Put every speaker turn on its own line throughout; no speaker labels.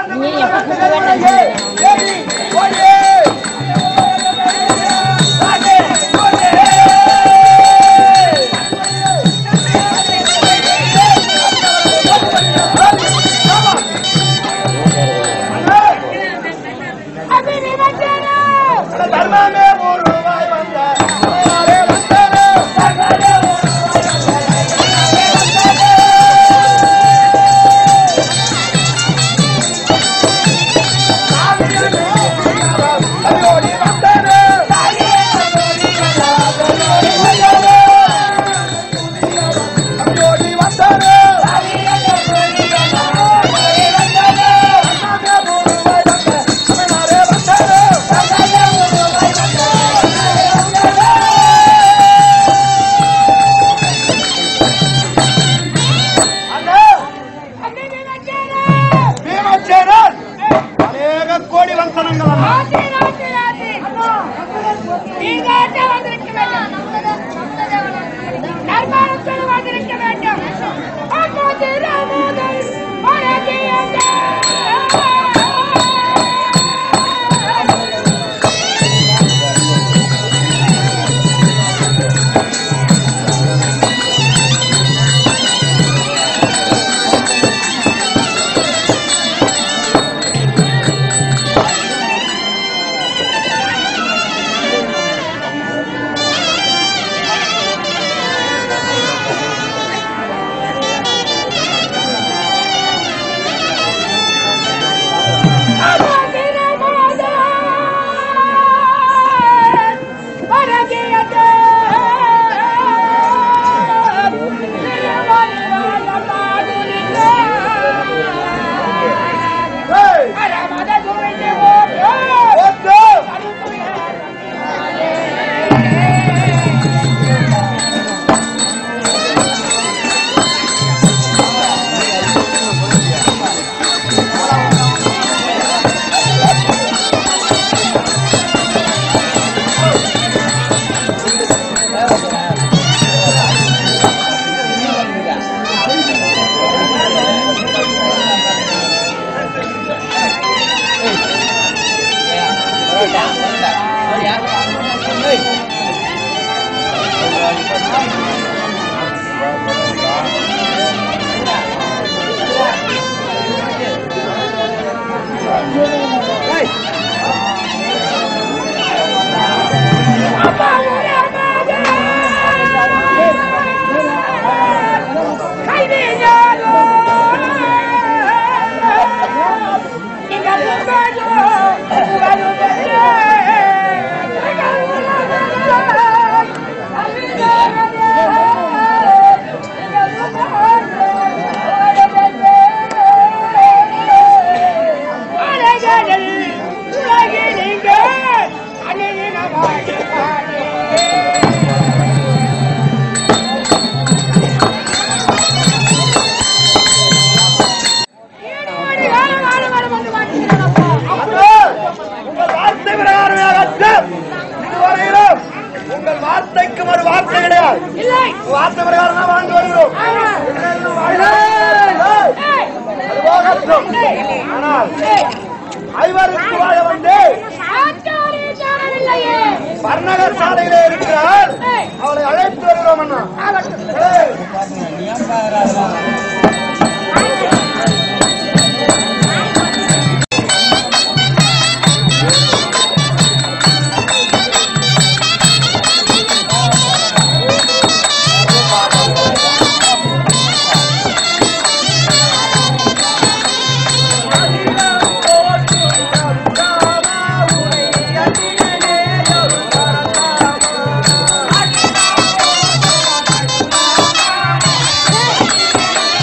நீ எப்ப கூப்பிட வேண்டாம்
தர்மமே பூர்வமாய் வந்த தர்மமே பீமச்சேரன் அநேக கோடி வந்தனங்கள் அண்ணா. ஏய், ஓட்டு. அண்ணா, உங்கள் வார்த்தை பிரகாரமாகட்டும். இதுவரையிலும் உங்கள் வார்த்தைக்கு ஒரு வார்த்தை கிடையாது உங்கள் வார்த்தை பிரகாரம் தான் வாழ்ந்து வருகிறோம் ஏய், அது போகட்டும். ஆனால் ஐவருக்கு வாழ வந்து பர்ணக சாலையிலே இருக்கிறார் அவளை அழைத்து வருகிறோம் அண்ணா ஏய்,
ஆ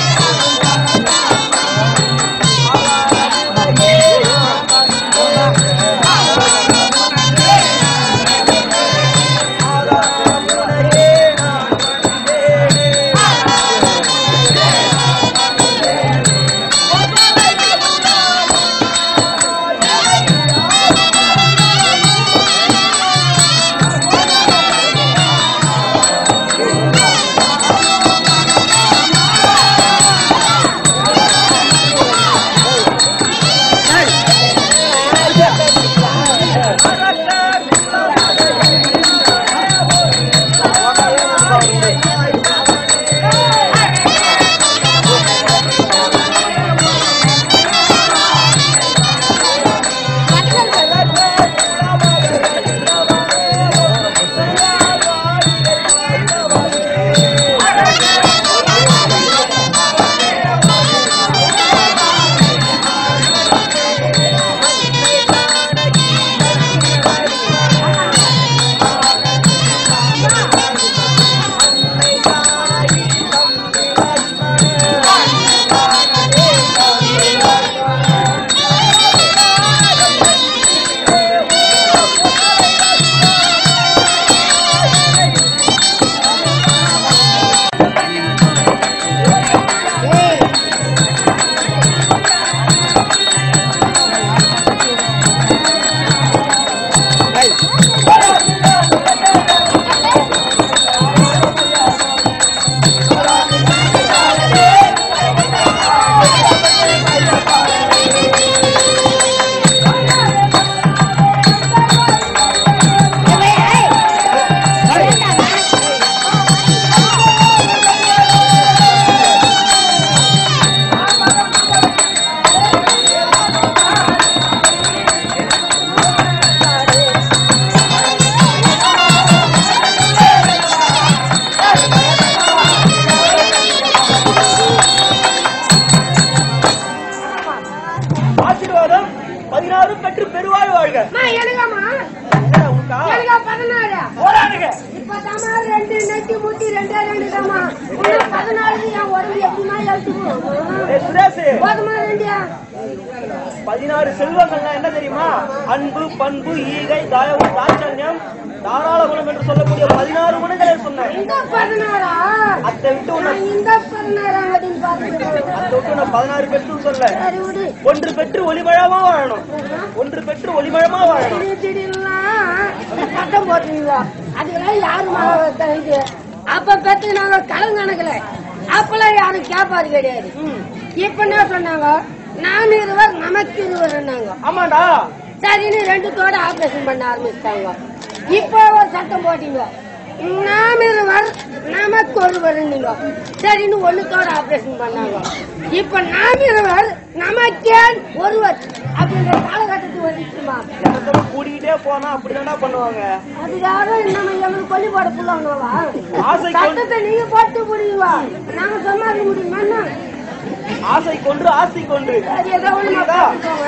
முட்டி ரெண்டே ரெண்டு தாம்மா. இன்னும் பதினாலுக்கு என் உடம்பு எப்படிம்மா இழுத்து போகும்?
ஏய், சுரேஷ்
போதுமா ரெண்டியா?
பதினாறு செல்வங்கள்னா என்ன தெரியுமா அன்பு பண்பு ஈகை தயவு தாட்சண்யம் தாராள குணம் என்று சொல்லக்கூடிய பதினாறு குணங்களை சொன்னேன்
இந்த பதினாறா?
அதை விட்டு உன்னை
நான் இந்த பதினாறாம் வதின்னு பார்த்துட்டு
அதை விட்டு உன்னை பதினாறு பெற்று சொல்ல
சரி விடு.
ஒன்று பெற்று ஒளிமழமா வாழணும் ஒன்று பெற்று ஒளிமழமா வாழணும்
திடீர் திடீர்லாம் சத்தம் போட்டுருவீங்க. அதுக்கெல்லாம் யாரு மேல தெரியுது? அப்ப பெத்து நாங்க கடன் கணக்குல அப்பெல்லாம் யாரும் கேட்பாது கிடையாது
ம்.
இப்ப என்ன சொன்னாங்க நாம் இருவர் நமக்கு இருவர்
ஆமாடா
சரின்னு ரெண்டுத்தோட ஆபரேஷன் பண்ண ஆரம்பிச்சிட்டாங்க இப்போ ஒரு சட்டம் போட்டீங்க நாம் இருவர் நமக்கு ஒருவர் நீங்க சரின்னு ஒண்ணுத்தோட ஆபரேஷன் பண்ணாங்க இப்ப நாம் இருவர் நமக்கே ஒருவர் அப்படின்ற காலகட்டத்துக்கு வந்துச்சுமா
எனக்குள்ள கூடிக்கிட்டே போனா அப்படிதான்டா பண்ணுவாங்க
அதுக்காக நம்ம எங்களுக்கு கொல்லி போட புள்ளவனவா
ஆசை கொண்டு-
சட்டத்தை நீங்க போட்டு முடியுவா நாங்க சமாளிக்க முடியுமா என்ன?
ஆசை கொன்று ஆசை கொன்று
அது ஏதோ ஒண்ணு
புரியுதா?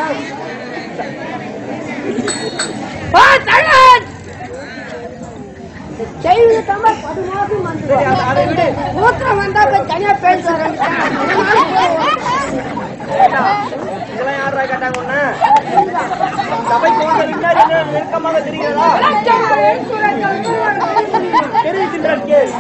வா, தள்ளன்! செய்வது தம்பா பதினாறு
சரி, அதை- அதை விடு.
மூத்திரம் வந்தா போய் தனியா பேச
ஏண்டா, இதெல்லாம் யாரா கேட்டாங்க உன்ன சபைக்கு வந்த விஞ்ஞானி என்ன நெருக்கமாக தெரிகிறதா தெரிவிக்கின்றேன் கேள்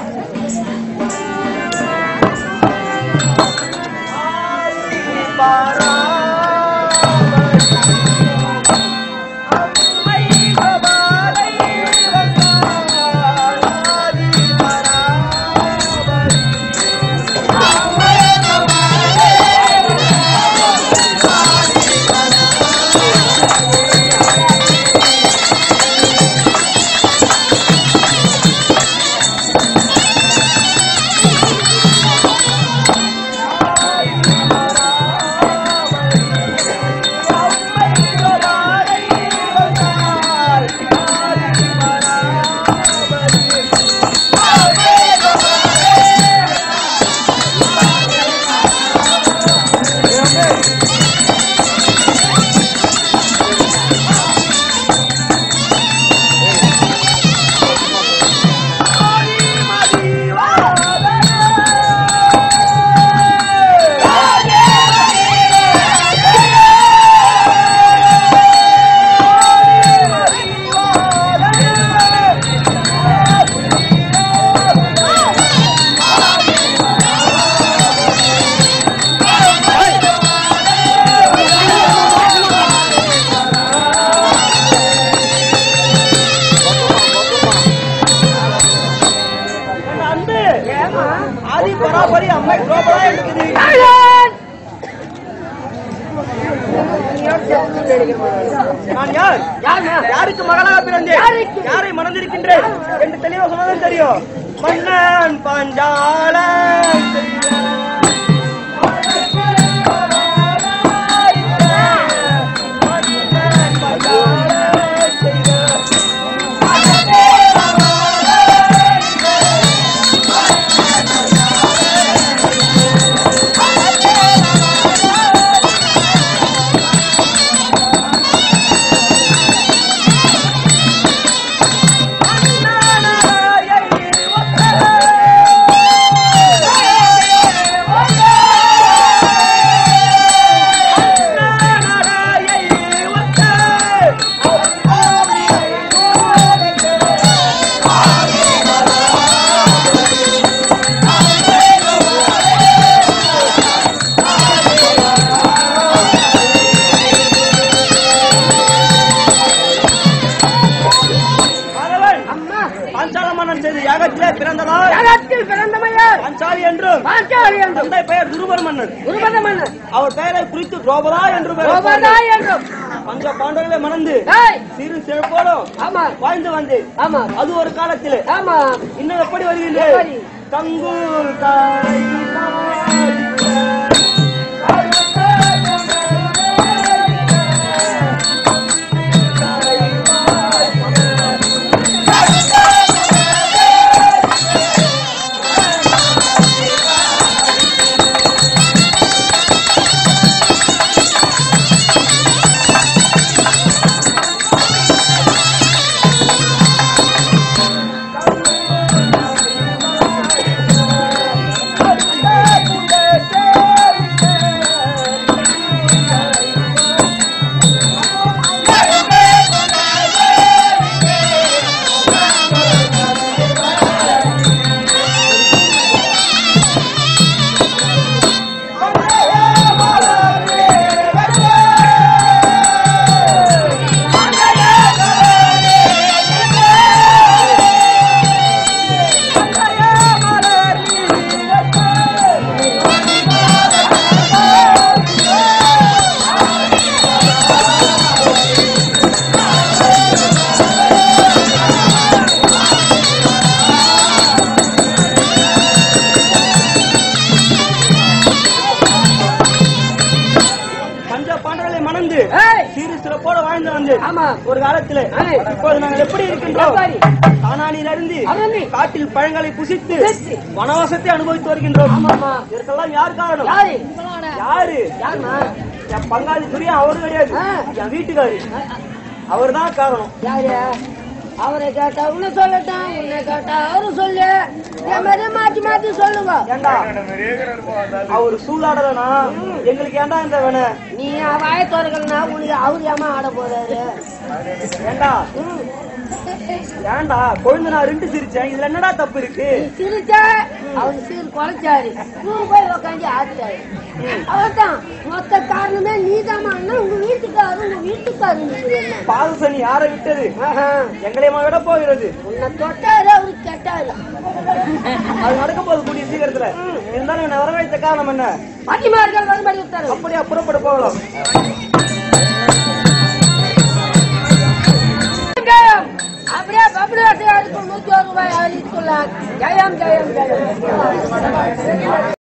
என் அன்பு ஆதி பராபரி அம்மை கோபலா இருக்குது நான் யார் யாருக்கு மகளாக பிறந்தேன்
யாருக்கு?
யாரை மணந்திருக்கின்றேன் என்று தெளிவா சொன்னதும் தெரியும் மன்னன் பாஞ்சாலன் பகவன்
அம்மா
பாஞ்சால மன்னன் செய்த யாகத்திலே பிறந்ததால்
ஜகத்தில் பிறந்தமையார்
பாஞ்சாலி என்றும்
பாஞ்சாலி என்றும்
தந்தை பெயர் துருபர் மன்னன்
குருபத மன்னன்
அவர் பெயரை குறித்து துரோபதா என்று பெயர்
கோபதா என்றும்
பஞ்ச பாண்டவர்களை மணந்து
ஏய்,
சிறு சிறப்போடும்
ஆமா
வாழ்ந்து வந்து
ஆமா
அது ஒரு காலத்திலே
ஆமா
இன்னும் எப்படி வருகின்றது
எப்படி?
தங்கூர் தாய்
ஆ ஆமா.
ஒரு காலத்துல
ஆ.
இப்போது நாங்கள் எப்படி இருக்கின்றோம்
எப்படி?
தானானில் அருந்து
அருந்து.
காட்டில் பழங்களை புசித்து
புசித்து.
வனவாசத்தை அனுபவித்து வருகின்றோம்
ஆமாமா
இதற்கெல்லாம் யார் காரணம்
யாரு
யாரு
யாருமா
என் பங்காளி துரியா அவரு கிடையாது
ஆ.
என் வீட்டுக்காரு அவர்தான் காரணம்
யாரு அவரை கேட்டா உன்னை சொல்லட்டும் உன்னை கேட்டா அவரு சொல்லு என் மாதிரி மாத்தி மாத்தி சொல்லுங்க
ஏண்டா அவர் சூதாடலனா எங்களுக்கு ஏண்டா இந்த வேண
நீ வாய திறக்கலனா உனக்கு அவரு ஏமா ஆட போறாரு
ஏண்டா
ம்.
ஏண்டா கொழுந்து நான் ரெண்டு சிரிச்சேன் இதுல என்னடா தப்பு இருக்கு
நீ சிரிச்ச அவரு சீர் குறைச்சாரு நூறு போய் உட்காந்து ஆச்சாரு அவர்தான் மொத்த காரணமே நீதாமா உங்க வீட்டுக்காரு உங்க வீட்டுக்காரு நீங்க என்ன
பாதசனி யாரை விட்டது
ஆஹா.
எங்களையுமா விட போகிறது
உன்னை தொட்டாரு அவரு கெட்டாரு
அது நடக்க போகுது கூடிய சீக்கிரத்துல இருந்தாலும் என்ன வரவழைத்த காரணம் என்ன
பட்டிமார்கள் வரும்படி விட்டாரு
அப்படியே புறப்பட போகலாம்
ஜெயம் அப்படியே பப்ளி வாசி நூத்தி ஒரு ரூபாய் அளித்துள்ளார் ஜெயம் ஜெயம் ஜெயம்